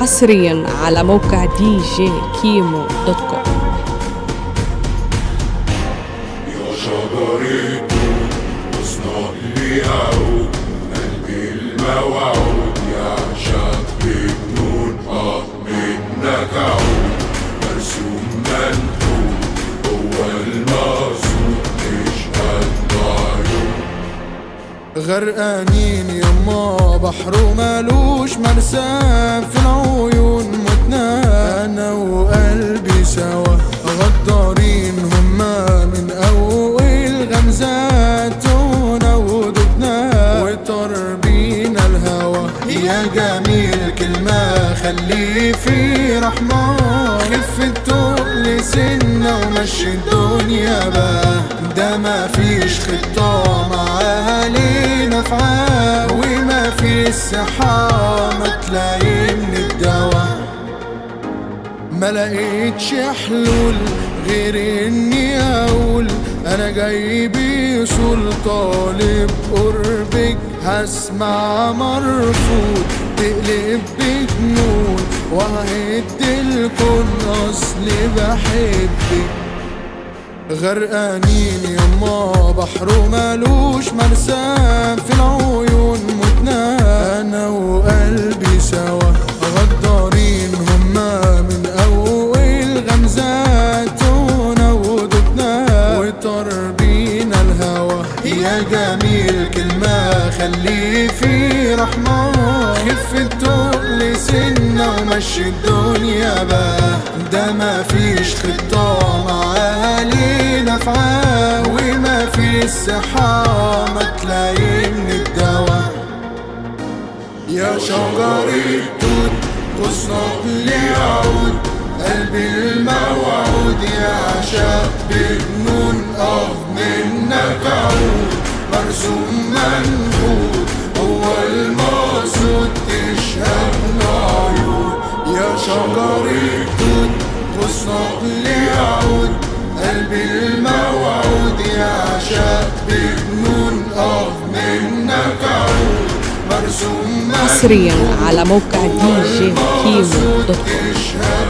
حصريا على موقع دي جي كيمو دوت كوم يا شجرة اصنع لي أعود قلبي الموعود يعشق بجنون اه منك أعود مرسوم منحوت هو المقصود مش قد عيون غرقانين يما بحر مالوش مرسى في العيون متنا انا وقلبي سوا غدارين هما من اول غمزات ودبنا وطر بينا الهوى يا جميل كلمة خلي في رحمة خف التقل سنة ومشي الدنيا بقى ده ما فيش خطة معاها لينا فعال وما في الصحة ما تلاقي من الدواء ما لقيتش حلول غير اني اقول انا جاي بيوصل طالب قربك هسمع مرفوض تقلب بجنون وههد الكون اصلي بحبك غرقانين يما بحر مالوش مرسى في العيون متنا انا وقلبي سوا غدارين هما من اول غمزات ودبنا وطر بينا الهوى يا جميل كلمة خلي في رحمة خف التقل سنة ومشي الدنيا بقى ده ما فيش خطة معاها لينا فعال وما في الصحة ما تلاقي من الدواء يا شجرة توت غصنك لي عود قلبي الموعود يعشق بجنون اه منك عود مرسوم منحوت هو المقصود تشهد العيون يا شجرة توت غصنك لي عود قلبي الموعود يعشق بجنون اه منك عود مرسوم حصريا على موقع دي جي كيمو دوت كوم تشهد